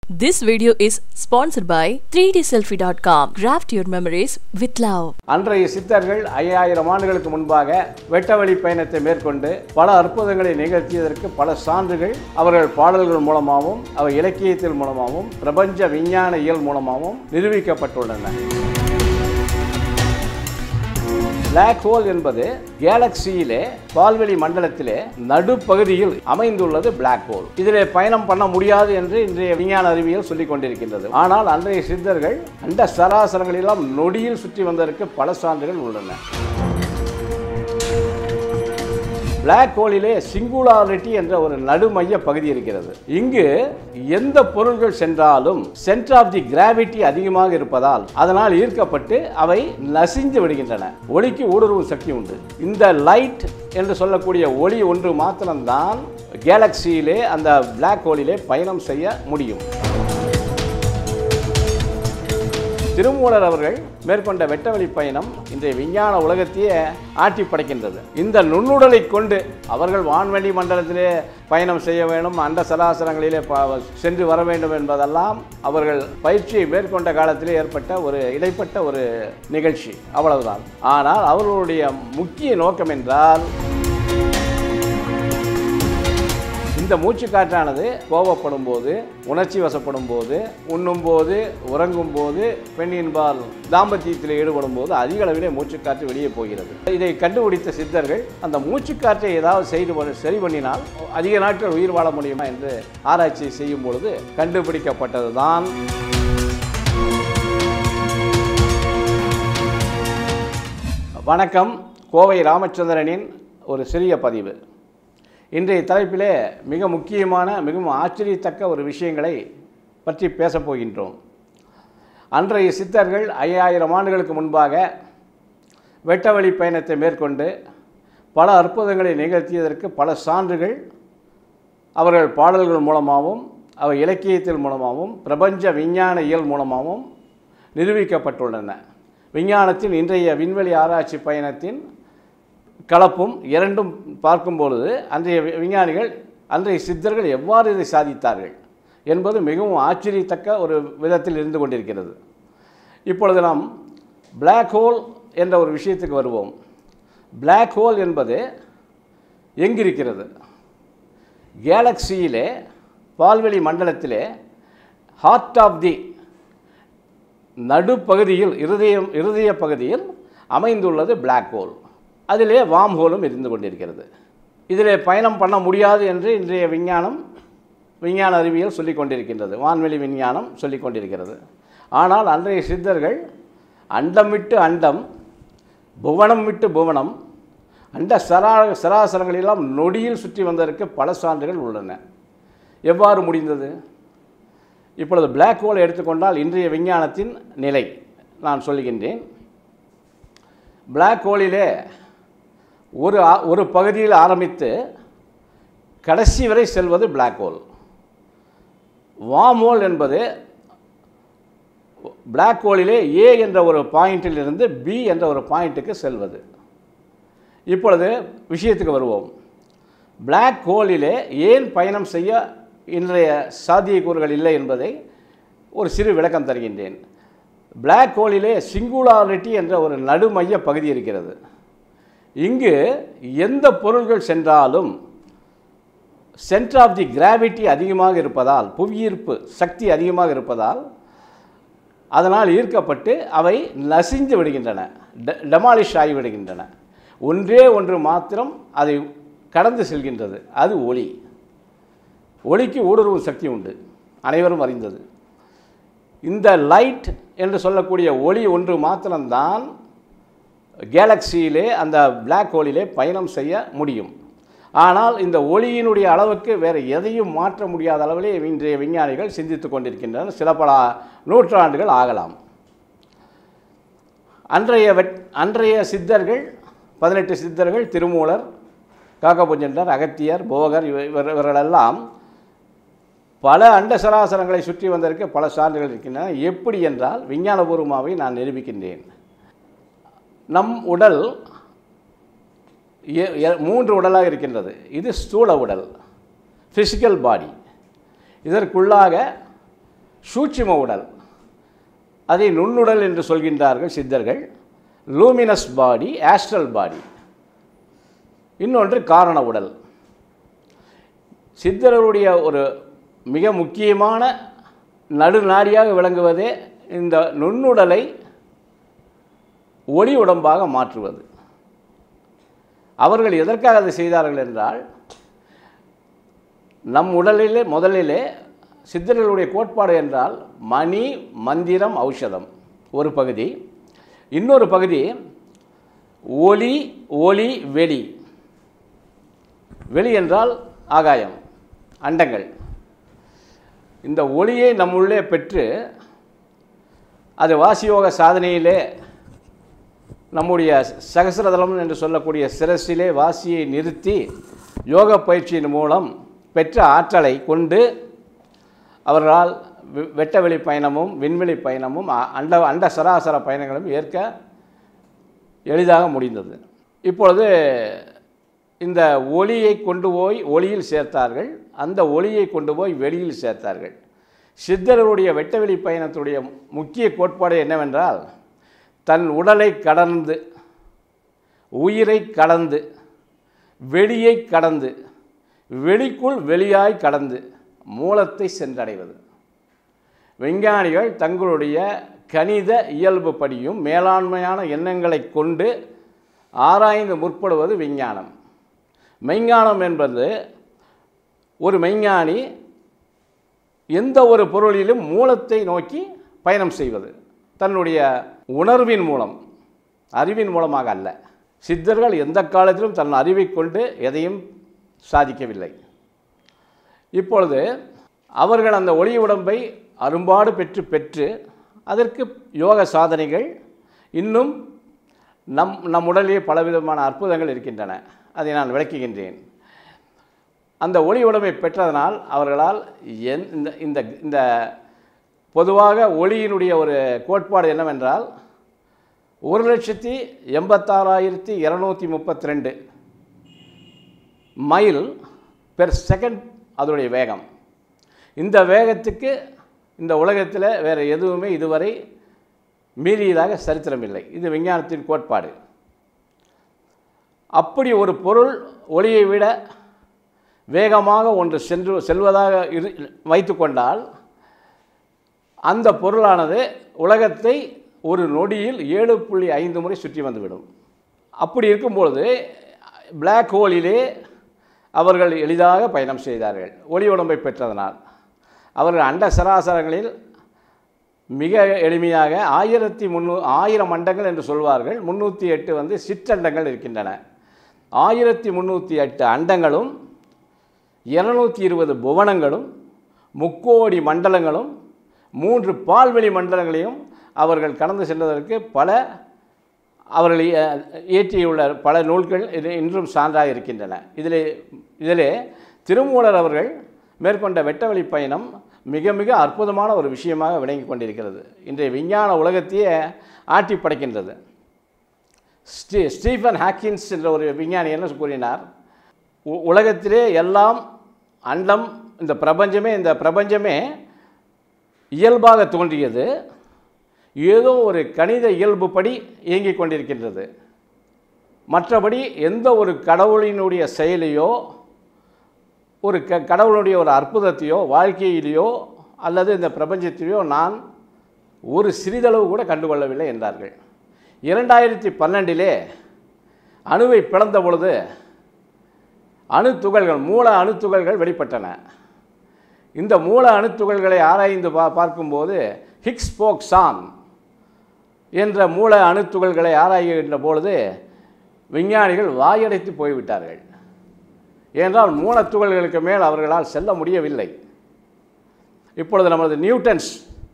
This video is sponsored by 3dselfie.com. Graft your memories with love. அன்றைய சித்தர்கள் ஐயாயிரம் ஆண்டுகளுக்கு முன்பாக வெட்டவழி பயணத்தை மேற்கொண்டு பல அற்புதங்களை நிகழ்த்தியதற்கு பல சான்றுகள் அவர்கள் பாடல்கள் மூலமாகவும் அவர் இலக்கியத்தின் மூலமாகவும் பிரபஞ்ச விஞ்ஞான இயல் மூலமாகவும் நிரூபிக்கப்பட்டுள்ளன பிளாக் ஹோல் என்பது கேலக்சியிலே பால்வெளி மண்டலத்திலே நடுப்பகுதியில் அமைந்துள்ளது பிளாக் ஹோல் இதிலே பயணம் பண்ண முடியாது என்று இன்றைய விஞ்ஞான அறிவியல் சொல்லிக் கொண்டிருக்கின்றது ஆனால் அன்றைய சித்தர்கள் அண்ட சராசரங்களெல்லாம் நொடியில் சுற்றி வந்ததற்கு பல சான்றுகள் உள்ளன பிளாக் ஹோலிலே சிங்குலாரிட்டி என்ற ஒரு நடுமைய பகுதி இருக்கிறது இங்கு எந்த பொருள்கள் சென்றாலும் சென்டர் ஆஃப் தி கிராவிட்டி அதிகமாக இருப்பதால் அதனால் ஈர்க்கப்பட்டு அவை நசிந்து விடுகின்றன ஒளிக்கு ஊடுருவும் சக்தி உண்டு இந்த லைட் என்று சொல்லக்கூடிய ஒளி ஒன்று மாத்திரம்தான் கேலக்சியிலே அந்த பிளாக் ஹோலிலே பயணம் செய்ய முடியும் திருமூலர் அவர்கள் மேற்கொண்ட வெட்டவெளி பயணம் இன்றைய விஞ்ஞான உலகத்தையே ஆட்டி படைக்கின்றது இந்த நுண்ணுடலை கொண்டு அவர்கள் வான்வெளி மண்டலத்திலே பயணம் செய்ய வேண்டும் அண்ட சராசரங்களிலே ப- சென்று வர வேண்டும் என்பதெல்லாம் அவர்கள் பயிற்சியை மேற்கொண்ட காலத்திலே ஏற்பட்ட ஒரு இடைப்பட்ட ஒரு நிகழ்ச்சி அவ்வளவுதான் ஆனால் அவர்களுடைய முக்கிய நோக்கம் என்றால் இந்த மூச்சு காற்றானது கோபப்படும் போது உணர்ச்சி வசப்படும் போது உண்ணும் போது உறங்கும் போது பெண்ணின்பால் தாம்பத்தியத்தில் ஈடுபடும் போது அதிக அளவிலே மூச்சுக்காற்று வெளியே போகிறது இதை கண்டுபிடித்த சித்தர்கள் அந்த மூச்சுக்காற்றை ஏதாவது செய்து பண்ண- சரி பண்ணினால் அதிக நாட்கள் உயிர் வாழ முடியுமா என்று ஆராய்ச்சி செய்யும் பொழுது கண்டுபிடிக்கப்பட்டதுதான் வணக்கம் கோவை ராமச்சந்திரனின் ஒரு சிறிய பதிவு இன்றைய தலைப்பிலே மிக முக்கியமான மிகவும் ஆச்சரியத்தக்க ஒரு விஷயங்களை பற்றி பேசப் போகின்றோம் அன்றைய சித்தர்கள் ஐயாயிரம் ஆண்டுகளுக்கு முன்பாக வெட்டவழி பயணத்தை மேற்கொண்டு பல அற்புதங்களை நிகழ்த்தியதற்கு பல சான்றுகள் அவர்கள் பாடல்கள் மூலமாகவும் அவர் இலக்கியத்தின் மூலமாகவும் பிரபஞ்ச விஞ்ஞான இயல் மூலமாகவும் நிரூபிக்கப்பட்டுள்ளன விஞ்ஞானத்தின் இன்றைய விண்வெளி ஆராய்ச்சி பயணத்தின் கலப்பும் இரண்டும் பார்க்கும் பொழுது அன்றைய வி- விஞ்ஞானிகள் அன்றைய சித்தர்கள் எவ்வாறு இதை சாதித்தார்கள் என்பது மிகவும் ஆச்சரியத்தக்க ஒரு விதத்தில் இருந்து கொண்டிருக்கிறது இப்பொழுது நாம் Black ஹோல் என்ற ஒரு விஷயத்துக்கு வருவோம் Black ஹோல் என்பது எங்கிருக்கிறது கேலக்சியிலே பால்வெளி மண்டலத்திலே ஹார்ட் ஆஃப் தி நடுப்பகுதியில் இருதயம் இருதய பகுதியில் அமைந்துள்ளது Black ஹோல் அதிலே வாம் ஹோலும் இருந்து கொண்டிருக்கிறது இதிலே பயணம் பண்ண முடியாது என்று இன்றைய விஞ்ஞானம் விஞ்ஞான அறிவியல் சொல்லிக் கொண்டிருக்கின்றது வான்வெளி விஞ்ஞானம் சொல்லிக் கொண்டிருக்கிறது ஆனால் அன்றைய சித்தர்கள் அண்டம் விட்டு அண்டம் புவனம் விட்டு புவனம் அண்ட சரா சராசரங்களெல்லாம் நொடியில் சுற்றி வந்ததற்கு பல சான்றுகள் உள்ளன எவ்வாறு முடிந்தது இப்பொழுது Black ஹோலை எடுத்துக்கொண்டால் இன்றைய விஞ்ஞானத்தின் நிலை நான் சொல்லுகின்றேன் Black ஹோலிலே ஒரு ஆ- ஒரு பகுதியில் ஆரம்பித்து கடைசி வரை செல்வது Black ஹோல் வாம் ஹோல் என்பது Black ஹோலிலே ஏ என்ற ஒரு பாயிண்டில் இருந்து பி என்ற ஒரு பாயிண்ட்டுக்கு செல்வது இப்பொழுது விஷயத்துக்கு வருவோம் Black ஹோலிலே ஏன் பயணம் செய்ய இன்றைய சாத்தியக்கூறுகள் இல்லை என்பதை ஒரு சிறு விளக்கம் தருகின்றேன் Black ஹோலிலே சிங்குலாரிட்டி என்ற ஒரு நடுமைய பகுதி இருக்கிறது இங்கு எந்த பொருள்கள் சென்றாலும் சென்டர் ஆஃப் தி கிராவிட்டி அதிகமாக இருப்பதால் புவியீர்ப்பு சக்தி அதிகமாக இருப்பதால் அதனால் ஈர்க்கப்பட்டு அவை நசிந்து விடுகின்றன டெமாலிஷ் ஆகிவிடுகின்றன ஒன்றே ஒன்று மாத்திரம் அதை கடந்து செல்கின்றது அது ஒளி ஒளிக்கு ஊடுருவும் சக்தி உண்டு அனைவரும் அறிந்தது இந்த லைட் என்று சொல்லக்கூடிய ஒளி ஒன்று மாத்திரம்தான் கேலக்சியிலே அந்த Black ஹோலிலே பயணம் செய்ய முடியும் ஆனால் இந்த ஒளியினுடைய அளவுக்கு வேறு எதையும் மாற்ற முடியாத அளவிலே இன்றைய விஞ்ஞானிகள் சிந்தித்து கொண்டிருக்கின்றனர் சில பல நூற்றாண்டுகள் ஆகலாம் அன்றைய வெட் அன்றைய சித்தர்கள் பதினெட்டு சித்தர்கள் திருமூலர் காக்கபுஞ்சண்டர் அகத்தியர் போகர் இவ- இவர் இவர்களெல்லாம் பல அண்ட சராசரங்களை சுற்றி வந்ததற்கு பல சான்றுகள் இருக்கின்றன எப்படி என்றால் விஞ்ஞானபூர்வமாகவே நான் நிரூபிக்கின்றேன் நம் உடல் எ- எ- மூன்று உடலாக இருக்கின்றது இது ஸ்தூல உடல் ஃபிசிக்கல் பாடி இதற்குள்ளாக சூட்சும உடல் அதை நுண்ணுடல் என்று சொல்கின்றார்கள் சித்தர்கள் லூமினஸ் பாடி ஆஸ்ட்ரல் பாடி இன்னொன்று காரண உடல் சித்தர்களுடைய ஒரு மிக முக்கியமான நடுநாடியாக விளங்குவதே இந்த நுண்ணுடலை ஒளி உடம்பாக மாற்றுவது அவர்கள் எதற்காக அதை செய்தார்கள் என்றால் நம் உடலிலே முதலிலே சித்தர்களுடைய கோட்பாடு என்றால் மணி மந்திரம் ஔஷதம் ஒரு பகுதி இன்னொரு பகுதி ஒளி ஒளி வெளி வெளி என்றால் ஆகாயம் அண்டங்கள் இந்த ஒளியை நம்முள்ளே பெற்று அது வாசியோக சாதனையிலே நம்முடைய சகசிரதலம் என்று சொல்லக்கூடிய சிரசிலே வாசியை நிறுத்தி யோக பயிற்சியின் மூலம் பெற்ற ஆற்றலை கொண்டு அவர்களால் வெ- வெட்டவெளி பயணமும் விண்வெளி பயணமும் அ- அண்ட அண்ட சராசர பயணங்களும் ஏற்க எளிதாக முடிந்தது இப்பொழுது இந்த ஒளியை கொண்டு போய் ஒளியில் சேர்த்தார்கள் அந்த ஒளியை கொண்டு போய் வெளியில் சேர்த்தார்கள் சித்தர்களுடைய வெட்டவெளி பயணத்துடைய முக்கிய கோட்பாடு என்னவென்றால் தன் உடலை கடந்து உயிரை கடந்து வெளியை கடந்து வெளிக்குள் வெளியாய் கடந்து மூலத்தை சென்றடைவது விஞ்ஞானிகள் தங்களுடைய கணித இயல்புப்படியும் மேலாண்மையான எண்ணங்களை கொண்டு ஆராய்ந்து முற்படுவது விஞ்ஞானம் மெய்ஞானம் என்பது ஒரு மெய்ஞானி எந்த ஒரு பொருளிலும் மூலத்தை நோக்கி பயணம் செய்வது தன்னுடைய உணர்வின் மூலம் அறிவின் மூலமாக அல்ல சித்தர்கள் எந்த காலத்திலும் தன் அறிவை கொண்டு எதையும் சாதிக்கவில்லை இப்பொழுது அவர்கள் அந்த ஒளி உடம்பை அரும்பாடு பெற்று பெற்று அதற்கு யோக சாதனைகள் இன்னும் நம் நம் உடலிலே பலவிதமான அற்புதங்கள் இருக்கின்றன அதை நான் விளக்குகின்றேன் அந்த ஒளி உடம்பை பெற்றதனால் அவர்களால் என் இந்த இந்த இந்த பொதுவாக ஒளியினுடைய ஒரு கோட்பாடு என்னவென்றால் ஒரு லட்சத்தி எண்பத்தாறாயிரத்தி இரநூத்தி முப்பத்தி ரெண்டு மைல் பெர் செகண்ட் அதனுடைய வேகம் இந்த வேகத்துக்கு இந்த உலகத்தில் வேறு எதுவுமே இதுவரை மீறியதாக சரித்திரமில்லை இது விஞ்ஞானத்தின் கோட்பாடு அப்படி ஒரு பொருள் ஒளியை விட வேகமாக ஒன்று சென்று செல்வதாக இரு வைத்துக்கொண்டால் அந்த பொருளானது உலகத்தை ஒரு நொடியில் ஏழு புள்ளி ஐந்து முறை சுற்றி வந்துவிடும் அப்படி இருக்கும்பொழுது பிளாக் ஹோலிலே அவர்கள் எளிதாக பயணம் செய்தார்கள் ஒளி உடம்பை பெற்றதனால் அவர்கள் அண்ட சராசரங்களில் மிக எளிமையாக ஆயிரத்தி முந்நூ ஆயிரம் அண்டங்கள் என்று சொல்வார்கள் முந்நூற்றி எட்டு வந்து சிற்றண்டங்கள் இருக்கின்றன ஆயிரத்தி முந்நூற்றி எட்டு அண்டங்களும் இருநூத்தி இருபது புவனங்களும் முக்கோடி மண்டலங்களும் மூன்று பால்வெளி மண்டலங்களையும் அவர்கள் கடந்து சென்றதற்கு பல அவர்கள் இய- இயற்றியுள்ள பல நூல்கள் இது இன்றும் சான்றாக இருக்கின்றன இதிலே இதிலே திருமூலர் அவர்கள் மேற்கொண்ட வெட்டவெளி பயணம் மிக மிக அற்புதமான ஒரு விஷயமாக விளங்கி கொண்டிருக்கிறது இன்றைய விஞ்ஞான உலகத்தையே ஆட்டி படைக்கின்றது ஸ்டீ ஸ்டீஃபன் ஹாக்கின்ஸ் என்ற ஒரு விஞ்ஞானி என்ன கூறினார் உ- உலகத்திலே எல்லாம் அண்டம் இந்த பிரபஞ்சமே இந்த பிரபஞ்சமே இயல்பாக தோன்றியது ஏதோ ஒரு கணித இயல்புப்படி இயங்கிக் கொண்டிருக்கின்றது மற்றபடி எந்த ஒரு கடவுளினுடைய செயலையோ ஒரு க கடவுளுடைய ஒரு அற்புதத்தையோ வாழ்க்கையிலேயோ அல்லது இந்த பிரபஞ்சத்திலேயோ நான் ஒரு சிறிதளவு கூட கண்டுகொள்ளவில்லை என்றார்கள் இரண்டாயிரத்தி பன்னெண்டிலே அணுவை பிளந்த பொழுது அணுத்துகள்கள் மூல அணுத்துகள்கள் வெளிப்பட்டன இந்த மூல அணுத்துகள்களை ஆராய்ந்து பா பார்க்கும்போது ஹிக்ஸ் போக்சான் என்ற மூல அணுத்துகள்களை ஆராய்கின்ற பொழுது விஞ்ஞானிகள் வாயடைத்து போய்விட்டார்கள் ஏனென்றால் மூலத்துகள்களுக்கு மேல் அவர்களால் செல்ல முடியவில்லை இப்பொழுது நமது நியூட்டன்ஸ்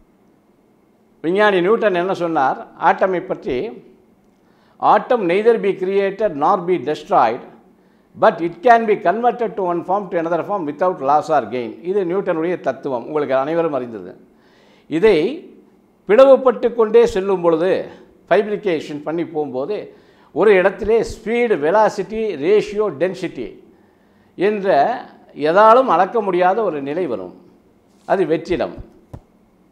விஞ்ஞானி நியூட்டன் என்ன சொன்னார் ஆட்டமை பற்றி atom neither be created nor be destroyed but it can be converted to one form to another form without loss or gain இது நியூட்டனுடைய தத்துவம் உங்களுக்கு அனைவரும் அறிந்தது இதை பிளவுபட்டு கொண்டே செல்லும் பொழுது ஃபைப்ரிகேஷன் பண்ணி போகும்போது ஒரு இடத்திலே ஸ்பீடு வெலாசிட்டி ரேஷியோ டென்சிட்டி என்ற எதாலும் அளக்க முடியாத ஒரு நிலை வரும் அது வெற்றிடம்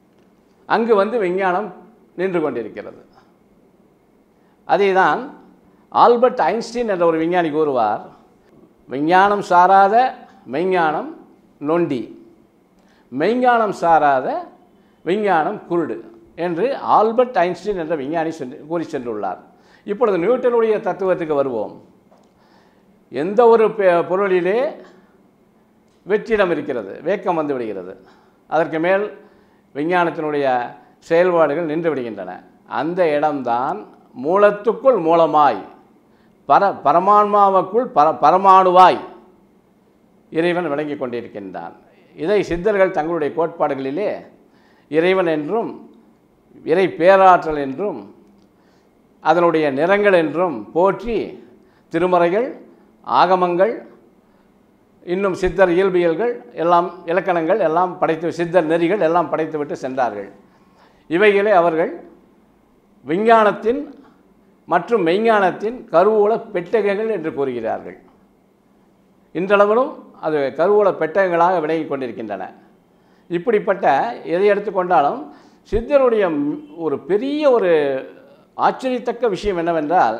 அங்கு வந்து விஞ்ஞானம் நின்று கொண்டிருக்கிறது அதைதான் ஆல்பர்ட் ஐன்ஸ்டீன் என்ற ஒரு விஞ்ஞானி கூறுவார் விஞ்ஞானம் சாராத மெய்ஞானம் நொண்டி மெய்ஞானம் சாராத விஞ்ஞானம் குருடு என்று ஆல்பர்ட் ஐன்ஸ்டீன் என்ற விஞ்ஞானி சென்று கூறி சென்றுள்ளார் இப்பொழுது நியூட்டனுடைய தத்துவத்துக்கு வருவோம் எந்த ஒரு பெ- பொருளிலே வெற்றிடம் இருக்கிறது வேக்கம் வந்து விடுகிறது அதற்கு மேல் விஞ்ஞானத்தினுடைய செயல்பாடுகள் நின்று விடுகின்றன அந்த இடம்தான் மூலத்துக்குள் மூலமாய் பர பரமான்மாவுக்குள் பர பரமாணுவாய் இறைவன் விளங்கிக் கொண்டிருக்கின்றான் இதை சித்தர்கள் தங்களுடைய கோட்பாடுகளிலே இறைவன் என்றும் இறை பேராற்றல் என்றும் அதனுடைய நிறங்கள் என்றும் போற்றி திருமறைகள் ஆகமங்கள் இன்னும் சித்தர் இயல்பியல்கள் எல்லாம் இலக்கணங்கள் எல்லாம் படைத்து சித்தர் நெறிகள் எல்லாம் படைத்துவிட்டு சென்றார்கள் இவைகளை அவர்கள் விஞ்ஞானத்தின் மற்றும் மெய்ஞானத்தின் கருவூல பெட்டகங்கள் என்று கூறுகிறார்கள் இன்றளவிலும் அது கருவூல பெட்டகங்களாக விளங்கிக் கொண்டிருக்கின்றன இப்படிப்பட்ட எதை எடுத்துக்கொண்டாலும் சித்தருடைய ம்- ஒரு பெரிய ஒரு ஆச்சரியத்தக்க விஷயம் என்னவென்றால்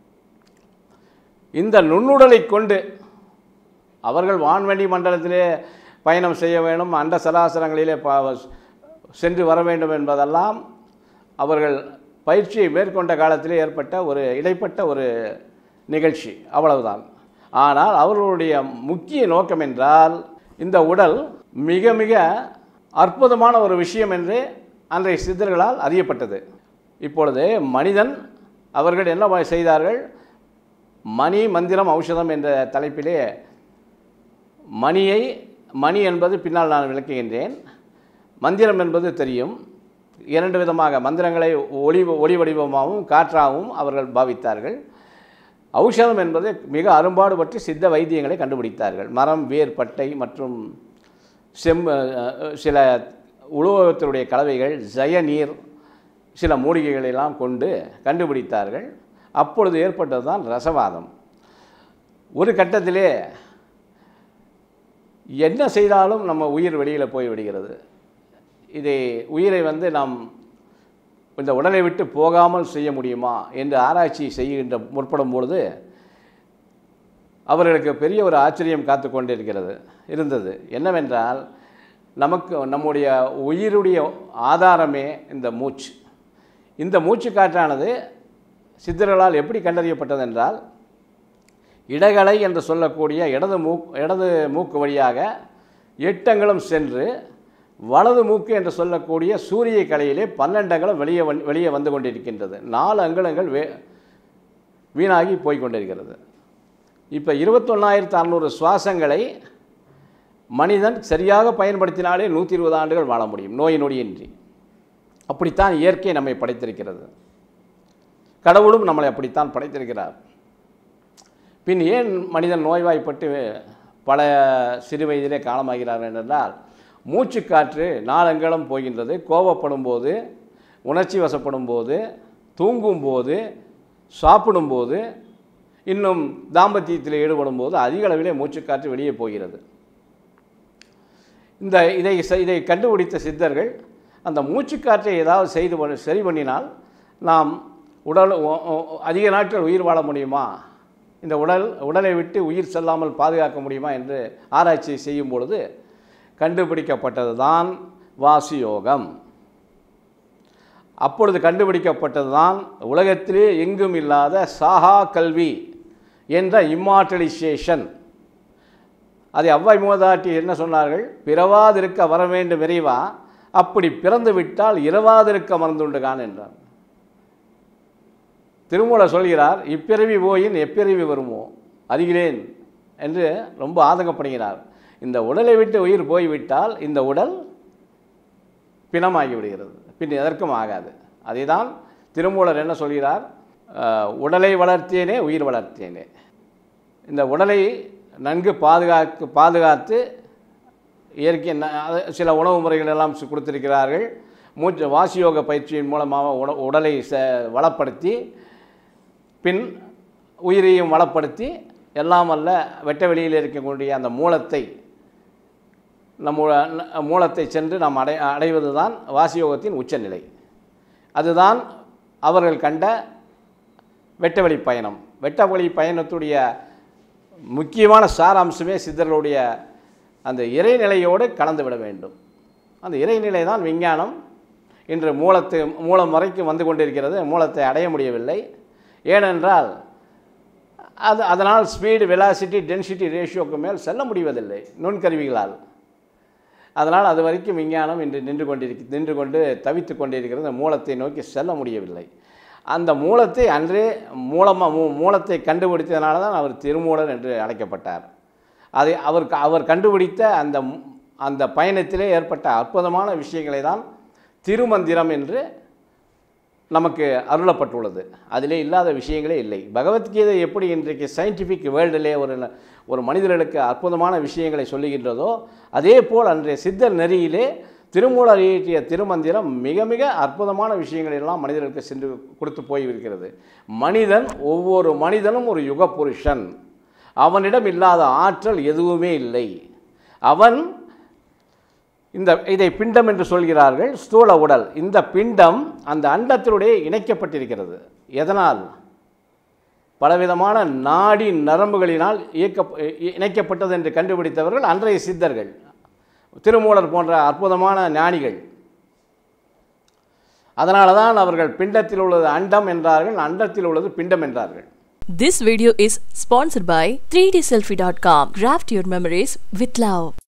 இந்த நுண்ணுடலை கொண்டு அவர்கள் வான்வெளி மண்டலத்திலே பயணம் செய்ய வேண்டும் அண்ட சராசரங்களிலே ப- சென்று வர வேண்டும் என்பதெல்லாம் அவர்கள் பயிற்சியை மேற்கொண்ட காலத்திலே ஏற்பட்ட ஒரு இடைப்பட்ட ஒரு நிகழ்ச்சி அவ்வளவுதான் ஆனால் அவர்களுடைய முக்கிய நோக்கம் என்றால் இந்த உடல் மிக மிக அற்புதமான ஒரு விஷயம் என்று அன்றைய சித்தர்களால் அறியப்பட்டது இப்பொழுது மனிதன் அவர்கள் என்ன செய்தார்கள் மணி மந்திரம் ஔஷதம் என்ற தலைப்பிலே மணியை மணி என்பது பின்னால் நான் விளக்குகின்றேன் மந்திரம் என்பது தெரியும் இரண்டு விதமாக மந்திரங்களை ஒளி ஒளி வடிவமாகவும் காற்றாகவும் அவர்கள் பாவித்தார்கள் ஔஷதம் என்பது மிக அரும்பாடுபட்டு சித்த வைத்தியங்களை கண்டுபிடித்தார்கள் மரம் வேர் பட்டை மற்றும் செம் அஹ், சில உலோகத்தினுடைய கலவைகள் ஜய நீர் சில மூலிகைகளை எல்லாம் கொண்டு கண்டுபிடித்தார்கள் அப்பொழுது ஏற்பட்டது தான் ரசவாதம் ஒரு கட்டத்திலே என்ன செய்தாலும் நம்ம உயிர் வெளியில் போய் விடுகிறது இதை உயிரை வந்து நாம் இந்த உடலை விட்டு போகாமல் செய்ய முடியுமா என்று ஆராய்ச்சி செய்கின்ற முற்படும் பொழுது அவர்களுக்கு பெரிய ஒரு ஆச்சரியம் காத்து கொண்டிருக்கிறது இருந்தது என்னவென்றால் நமக்கு நம்முடைய உயிருடைய ஆதாரமே இந்த மூச்சு இந்த மூச்சு காற்றானது சித்தர்களால் எப்படி கண்டறியப்பட்டது என்றால் இடகலை என்று சொல்லக்கூடிய இடது மூக் இடது மூக்கு வழியாக எட்டங்களும் சென்று வலது மூக்கு என்று சொல்லக்கூடிய சூரிய கலையிலே பன்னெண்டங்களும் வெளியே வந் வெளியே வந்து கொண்டிருக்கின்றது நாலு அங்குலங்கள் வே வீணாகி போய் கொண்டிருக்கிறது இப்போ இருபத்தொன்னாயிரத்து அறநூறு சுவாசங்களை மனிதன் சரியாக பயன்படுத்தினாலே நூற்றி இருபது ஆண்டுகள் வாழ முடியும் நோய் நொடியின்றி அப்படித்தான் இயற்கை நம்மை படைத்திருக்கிறது கடவுளும் நம்மளை அப்படித்தான் படைத்திருக்கிறார் பின் ஏன் மனிதன் நோய்வாய்ப்பட்டு பல சிறு வயதிலே காலமாகிறார்கள் என்றால் மூச்சுக்காற்று நாளங்களும் போகின்றது கோபப்படும் போது உணர்ச்சி வசப்படும் போது தூங்கும் போது சாப்பிடும்போது இன்னும் தாம்பத்தியத்தில் ஈடுபடும் போது அதிக அளவிலே மூச்சுக்காற்று வெளியே போகிறது இந்த இதை செ- இதை கண்டுபிடித்த சித்தர்கள் அந்த மூச்சுக்காற்றை ஏதாவது செய்து பண்ண- சரி பண்ணினால் நாம் உடல் ஒ- ஒ- அதிக நாட்கள் உயிர் வாழ முடியுமா இந்த உடல் உடலை விட்டு உயிர் செல்லாமல் பாதுகாக்க முடியுமா என்று ஆராய்ச்சி செய்யும் பொழுது கண்டுபிடிக்கப்பட்டது தான் வாசியோகம் அப்பொழுது கண்டுபிடிக்கப்பட்டது தான் உலகத்திலே எங்கும் இல்லாத சாகா கல்வி என்ற இம்மார்டலைசேஷன் அதை அவ்வாய் மூதாட்டி என்ன சொன்னார்கள் பிறவாதிருக்க வர வேண்டும் விரைவா அப்படி பிறந்து விட்டால் இரவாதிருக்க மறந்துண்டுகான் என்றார் திருமூலர் சொல்கிறார் இப்பிறவி போயின் எப்பிறவி வருமோ அறிகிறேன் என்று ரொம்ப ஆதங்கப்படுகிறார் இந்த உடலை விட்டு உயிர் போய்விட்டால் இந்த உடல் பிணமாகி விடுகிறது பின் எதற்கும் ஆகாது அதை தான் திருமூலர் என்ன சொல்கிறார் அஹ், உடலை வளர்த்தேனே உயிர் வளர்த்தேனே இந்த உடலை நன்கு பாதுகாக்கு பாதுகாத்து இயற்கை ந- அது சில உணவு முறைகள் எல்லாம் சு- கொடுத்திருக்கிறார்கள் மூச்சு வாசியோக பயிற்சியின் மூலமாக உட உடலை ச வளப்படுத்தி பின் உயிரையும் வளப்படுத்தி எல்லாம் அல்ல வெட்ட வெளியில் இருக்கக்கூடிய அந்த மூலத்தை நம்ம மூலத்தை சென்று நாம் அடை அடைவது தான் வாசியோகத்தின் உச்சநிலை அதுதான் அவர்கள் கண்ட வெட்டவெளி பயணம் வெட்டவெளி பயணத்துடைய முக்கியமான சாராம்சமே சித்தர்களுடைய அந்த இறைநிலையோடு கலந்து விட வேண்டும் அந்த இறைநிலை தான் விஞ்ஞானம் இன்று மூலத்து மூலம் வரைக்கும் வந்து கொண்டிருக்கிறது மூலத்தை அடைய முடியவில்லை ஏனென்றால் அது அதனால் ஸ்பீடு வெலாசிட்டி டென்சிட்டி ரேஷியோக்கு மேல் செல்ல முடிவதில்லை நுண்கருவிகளால் அதனால் அது வரைக்கும் விஞ்ஞானம் இன்று நின்று கொண்டிருக்க நின்று கொண்டு தவித்து கொண்டிருக்கிறது அந்த மூலத்தை நோக்கி செல்ல முடியவில்லை அந்த மூலத்தை அன்றே மூலமாக மூ மூலத்தை கண்டுபிடித்ததுனால தான் அவர் திருமூலர் என்று அழைக்கப்பட்டார் அதை அவர் அவர் கண்டுபிடித்த அந்த மு- அந்த பயணத்திலே ஏற்பட்ட அற்புதமான விஷயங்களை தான் திருமந்திரம் என்று நமக்கு அருளப்பட்டுள்ளது அதிலே இல்லாத விஷயங்களே இல்லை பகவத்கீதை எப்படி இன்றைக்கு சயின்டிஃபிக் வேர்ல்டிலே ஒரு ஒரு மனிதர்களுக்கு அற்புதமான விஷயங்களை சொல்லுகின்றதோ அதே போல் அன்றைய சித்தர் நெறியிலே திருமூலர் இயற்றிய திருமந்திரம் மிக மிக அற்புதமான விஷயங்களை எல்லாம் மனிதர்களுக்கு சென்று கொடுத்து போயிருக்கிறது மனிதன் ஒவ்வொரு மனிதனும் ஒரு யுக புருஷன் அவனிடம் இல்லாத ஆற்றல் எதுவுமே இல்லை அவன் இந்த இதை பிண்டம் என்று சொல்கிறார்கள் ஸ்தூல உடல் இந்த பிண்டம் அந்த அண்டத்தினுடைய இணைக்கப்பட்டிருக்கிறது எதனால் பலவிதமான நாடி நரம்புகளினால் இயக்க இணைக்கப்பட்டது என்று கண்டுபிடித்தவர்கள் அன்றைய சித்தர்கள் திருமூலர் போன்ற அற்புதமான ஞானிகள் அதனால தான் அவர்கள் பிண்டத்தில் உள்ளது அண்டம் என்றார்கள் அண்டத்தில் உள்ளது பிண்டம் என்றார்கள் This video is sponsored by 3dselfie.com. Graft your memories with love.